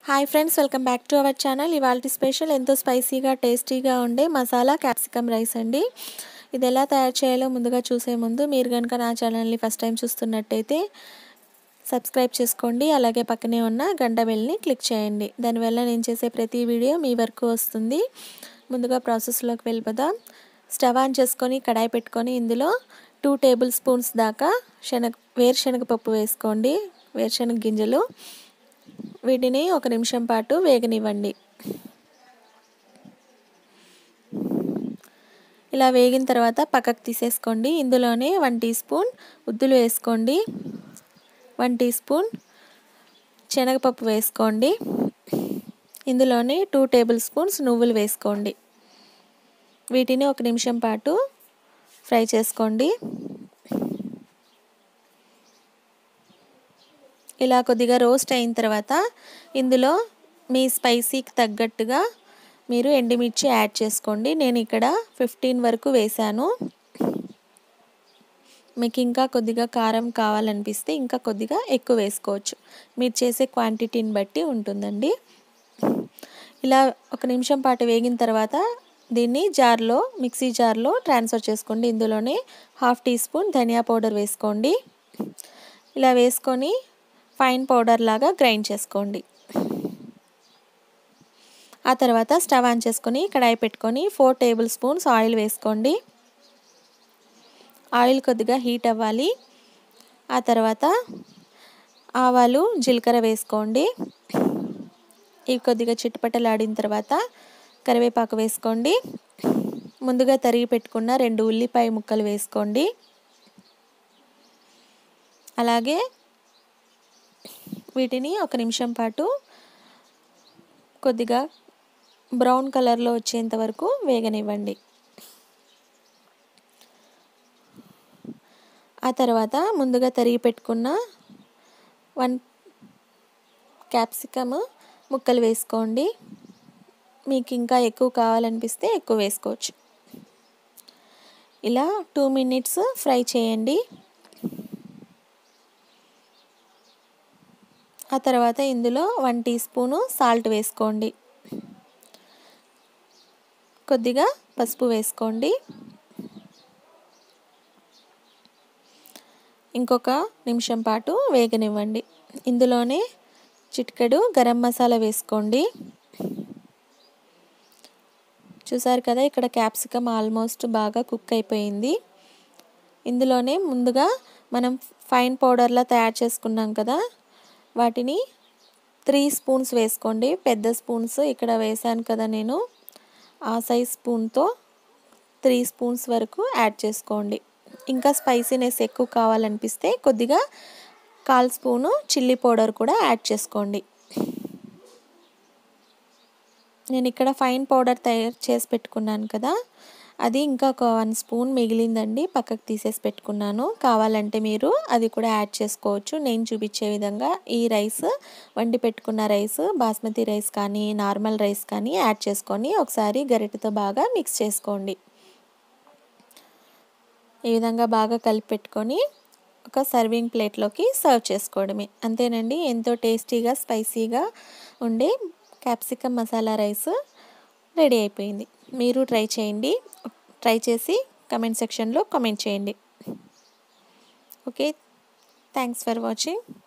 hi friends welcome back to our channel ఇవాళ special ఎంతో స్పైసీగా టేస్టీగా ఉండే మసాలా క్యాప్సికమ్ రైస్ అండి ఇది ఎలా తయారు చేయాలో ముందుగా చూసే ముందు మీరు కనుక నా ఛానల్ని ఫస్ట్ టైం చూస్తున్నట్టయితే సబ్స్క్రైబ్ చేసుకోండి అలాగే పక్కనే ఉన్న గంట బెల్ని క్లిక్ చేయండి దానివల్ల నేను చేసే ప్రతి వీడియో మీ వరకు వస్తుంది ముందుగా ప్రాసెస్లోకి వెళ్ళిపోదాం స్టవ్ ఆన్ చేసుకొని కడాయి పెట్టుకొని ఇందులో టూ టేబుల్ స్పూన్స్ దాకా శనగ వేరుశనగ పప్పు వేసుకోండి వేరుశనగ గింజలు వీటిని ఒక నిమిషం పాటు వేగనివ్వండి ఇలా వేగిన తర్వాత పక్కకు తీసేసుకోండి ఇందులోనే వన్ టీ స్పూన్ ఉద్దులు వేసుకోండి వన్ టీ స్పూన్ శనగపప్పు వేసుకోండి ఇందులోనే టూ టేబుల్ స్పూన్స్ నువ్వులు వేసుకోండి వీటిని ఒక నిమిషం పాటు ఫ్రై చేసుకోండి ఇలా కొద్దిగా రోస్ట్ అయిన తర్వాత ఇందులో మీ స్పైసీకి తగ్గట్టుగా మీరు ఎండుమిర్చి యాడ్ చేసుకోండి నేను ఇక్కడ ఫిఫ్టీన్ వరకు వేశాను మీకు ఇంకా కొద్దిగా కారం కావాలనిపిస్తే ఇంకా కొద్దిగా ఎక్కువ వేసుకోవచ్చు మీరు చేసే క్వాంటిటీని బట్టి ఉంటుందండి ఇలా ఒక నిమిషం పాటు వేగిన తర్వాత దీన్ని జార్లో మిక్సీ జార్లో ట్రాన్స్ఫర్ చేసుకోండి ఇందులోనే హాఫ్ టీ స్పూన్ ధనియా పౌడర్ వేసుకోండి ఇలా వేసుకొని ఫైన్ పౌడర్ లాగా గ్రైండ్ చేసుకోండి ఆ తర్వాత స్టవ్ ఆన్ చేసుకొని కడాయి పెట్టుకొని ఫోర్ టేబుల్ స్పూన్స్ ఆయిల్ వేసుకోండి ఆయిల్ కొద్దిగా హీట్ అవ్వాలి ఆ తర్వాత ఆవాలు జీలకర్ర వేసుకోండి ఇవి కొద్దిగా చిట్టుపట్టలాడిన తర్వాత కరివేపాకు వేసుకోండి ముందుగా తరిగి పెట్టుకున్న రెండు ఉల్లిపాయ ముక్కలు వేసుకోండి అలాగే వీటిని ఒక నిమిషం పాటు కొద్దిగా బ్రౌన్ కలర్లో వచ్చేంత వరకు వేగనివ్వండి ఆ తర్వాత ముందుగా తరిగి పెట్టుకున్న వన్ క్యాప్సికమ్ ముక్కలు వేసుకోండి మీకు ఇంకా ఎక్కువ కావాలనిపిస్తే ఎక్కువ వేసుకోవచ్చు ఇలా టూ మినిట్స్ ఫ్రై చేయండి ఆ తర్వాత ఇందులో వన్ టీ స్పూను సాల్ట్ వేసుకోండి కొద్దిగా పసుపు వేసుకోండి ఇంకొక నిమిషం పాటు వేగనివ్వండి ఇందులోనే చిటికెడు గరం మసాలా వేసుకోండి చూసారు కదా ఇక్కడ క్యాప్సికమ్ ఆల్మోస్ట్ బాగా కుక్ అయిపోయింది ఇందులోనే ముందుగా మనం ఫైన్ పౌడర్లా తయారు చేసుకున్నాం కదా వాటిని త్రీ స్పూన్స్ వేసుకోండి పెద్ద స్పూన్స్ ఇక్కడ వేసాను కదా నేను ఆ సైజ్ స్పూన్తో త్రీ స్పూన్స్ వరకు యాడ్ చేసుకోండి ఇంకా స్పైసీనెస్ ఎక్కువ కావాలనిపిస్తే కొద్దిగా కాల్ స్పూను చిల్లీ పౌడర్ కూడా యాడ్ చేసుకోండి నేను ఇక్కడ ఫైన్ పౌడర్ తయారు చేసి పెట్టుకున్నాను కదా అది ఇంకా ఒక వన్ స్పూన్ మిగిలిందండి పక్కకు తీసేసి పెట్టుకున్నాను కావాలంటే మీరు అది కూడా యాడ్ చేసుకోవచ్చు నేను చూపించే విధంగా ఈ రైస్ వండి పెట్టుకున్న రైస్ బాస్మతి రైస్ కానీ నార్మల్ రైస్ కానీ యాడ్ చేసుకొని ఒకసారి గరిటెతో బాగా మిక్స్ చేసుకోండి ఈ విధంగా బాగా కలిపి పెట్టుకొని ఒక సర్వింగ్ ప్లేట్లోకి సర్వ్ చేసుకోవడమే అంతేనండి ఎంతో టేస్టీగా స్పైసీగా ఉండే క్యాప్సికమ్ మసాలా రైస్ రెడీ అయిపోయింది మీరు ట్రై చేయండి ట్రై చేసి కమెంట్ సెక్షన్లో కామెంట్ చేయండి ఓకే థ్యాంక్స్ ఫర్ వాచింగ్